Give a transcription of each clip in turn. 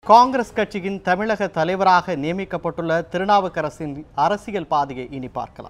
காங்கிரஸ் கட்சியின் தமிழக தலைவராக நியமிக்கப்பட்டுள்ள திருநாவுக்கரசின் அரசியல் பாதையை இனி பார்க்கலாம்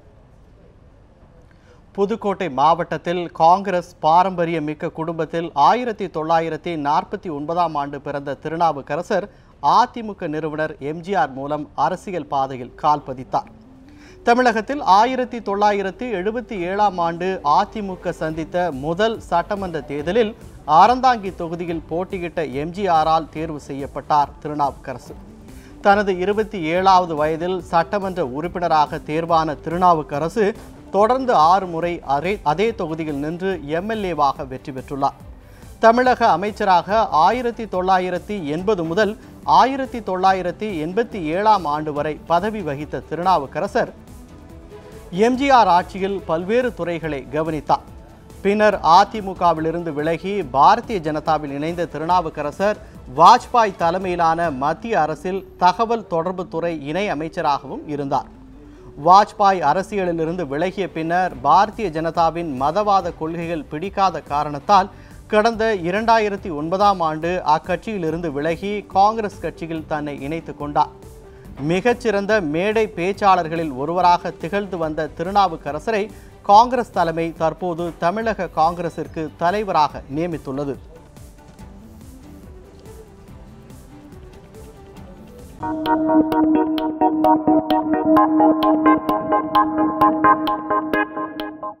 புதுக்கோட்டை மாவட்டத்தில் காங்கிரஸ் பாரம்பரியம் மிக்க குடும்பத்தில் ஆயிரத்தி தொள்ளாயிரத்தி நாற்பத்தி ஒன்பதாம் ஆண்டு பிறந்த திருநாவுக்கரசர் அதிமுக நிறுவனர் எம்ஜிஆர் மூலம் அரசியல் பாதையில் கால் பதித்தார் தமிழகத்தில் ஆயிரத்தி தொள்ளாயிரத்தி எழுபத்தி ஏழாம் ஆண்டு அதிமுக சந்தித்த முதல் சட்டமன்ற தேர்தலில் அறந்தாங்கி தொகுதியில் போட்டியிட்ட எம்ஜிஆரால் தேர்வு செய்யப்பட்டார் திருநாவுக்கரசு தனது இருபத்தி ஏழாவது வயதில் சட்டமன்ற உறுப்பினராக தேர்வான திருநாவுக்கரசு தொடர்ந்து ஆறு முறை அதே அதே தொகுதியில் நின்று எம்எல்ஏவாக வெற்றி பெற்றுள்ளார் தமிழக அமைச்சராக ஆயிரத்தி தொள்ளாயிரத்தி எண்பது முதல் ஆயிரத்தி தொள்ளாயிரத்தி எண்பத்தி ஏழாம் ஆண்டு வரை பதவி வகித்த திருநாவுக்கரசர் எம்ஜிஆர் ஆட்சியில் பல்வேறு துறைகளை கவனித்தார் பின்னர் அதிமுகவிலிருந்து விலகி பாரதிய ஜனதாவில் இணைந்த திருநாவுக்கரசர் வாஜ்பாய் தலைமையிலான மத்திய அரசில் தகவல் தொடர்புத்துறை இணை அமைச்சராகவும் இருந்தார் வாஜ்பாய் அரசியலிலிருந்து விலகிய பின்னர் பாரதிய ஜனதாவின் மதவாத கொள்கைகள் பிடிக்காத காரணத்தால் கடந்த இரண்டாயிரத்தி ஒன்பதாம் ஆண்டு அக்கட்சியிலிருந்து விலகி காங்கிரஸ் கட்சியில் தன்னை இணைத்துக் கொண்டார் மிகச்சிறந்த மேடை பேச்சாளர்களில் ஒருவராக திகழ்ந்து வந்த திருநாவுக்கரசரை காங்கிரஸ் தலைமை தற்போது தமிழக காங்கிரசிற்கு தலைவராக நியமித்துள்ளது